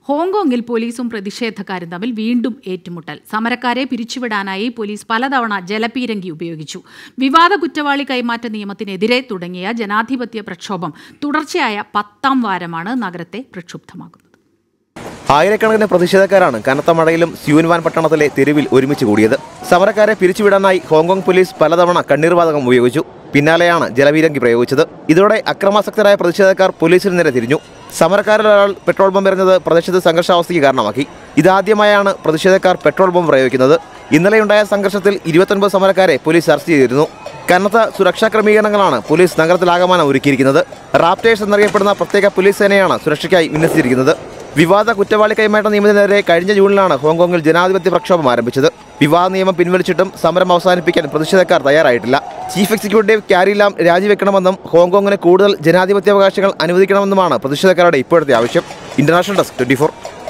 ഹോങ്കോങ്ങിൽ പോലീസും പ്രതിഷേധക്കാരും തമ്മിൽ വീണ്ടും ഏറ്റുമുട്ടൽ സമരക്കാരെ പിരിച്ചുവിടാനായി പോലീസ് പലതവണ ജലപീരങ്കി ഉപയോഗിച്ചു വിവാദ കുറ്റവാളി കൈമാറ്റ നിയമത്തിനെതിരെ തുടങ്ങിയ ജനാധിപത്യ പ്രക്ഷോഭം തുടർച്ചയായ പത്താം വാരമാണ് നഗരത്തെ പ്രക്ഷുബ്ധമാക്കുന്നത് ആയിരക്കണക്കിന് പ്രതിഷേധക്കാരാണ് കനത്ത മഴയിലും സ്യൂൻവാൻ പട്ടണത്തിലെ തെരുവിൽ ഒരുമിച്ച് കൂടിയത് സമരക്കാരെ പിരിച്ചുവിടാനായി ഹോങ്കോങ് പോലീസ് പലതവണ കണ്ണീർവാതകം ഉപയോഗിച്ചു പിന്നാലെയാണ് ജലവീരങ്കി പ്രയോഗിച്ചത് ഇതോടെ അക്രമാസക്തരായ പ്രതിഷേധക്കാർ പോലീസിന് നേരെ തിരിഞ്ഞു സമരക്കാരിൽ ഒരാൾ പെട്രോൾ ബോംബ് എറിഞ്ഞത് പ്രദേശത്ത് സംഘർഷാവസ്ഥയ്ക്ക് കാരണമാക്കി ഇതാദ്യമായാണ് പ്രതിഷേധക്കാർ പെട്രോൾ ബോംബ് പ്രയോഗിക്കുന്നത് ഇന്നലെയുണ്ടായ സംഘർഷത്തിൽ ഇരുപത്തൊൻപത് സമരക്കാരെ പോലീസ് അറസ്റ്റ് ചെയ്തിരുന്നു കനത്ത സുരക്ഷാ ക്രമീകരണങ്ങളാണ് പോലീസ് നഗരത്തിലാകമാനം ഒരുക്കിയിരിക്കുന്നത് റാപ്റ്റേഴ്സ് എന്നറിയപ്പെടുന്ന പ്രത്യേക പോലീസ് സേനയാണ് സുരക്ഷയ്ക്കായി വിന്യസിച്ചിരിക്കുന്നത് വിവാദ കുറ്റവാളി കൈമാറ്റ നിയമത്തിനെതിരെ കഴിഞ്ഞ ജൂണിലാണ് ഹോങ്കോങ്ങിൽ ജനാധിപത്യ പ്രക്ഷോഭം ആരംഭിച്ചത് വിവാദ നിയമം പിൻവലിച്ചിട്ടും സമരം അവസാനിപ്പിക്കാൻ പ്രതിഷേധക്കാർ തയ്യാറായിട്ടില്ല ചീഫ് എക്സിക്യൂട്ടീവ് ക്യാരി ലാം രാജിവെക്കണമെന്നും ഹോങ്കോങ്ങിന് കൂടുതൽ ജനാധിപത്യാവകാശങ്ങൾ അനുവദിക്കണമെന്നുമാണ് പ്രതിഷേധക്കാരുടെ ഇപ്പോഴത്തെ ആവശ്യം ഇന്റർനാഷണൽ ഡെസ്ക് ട്വന്റി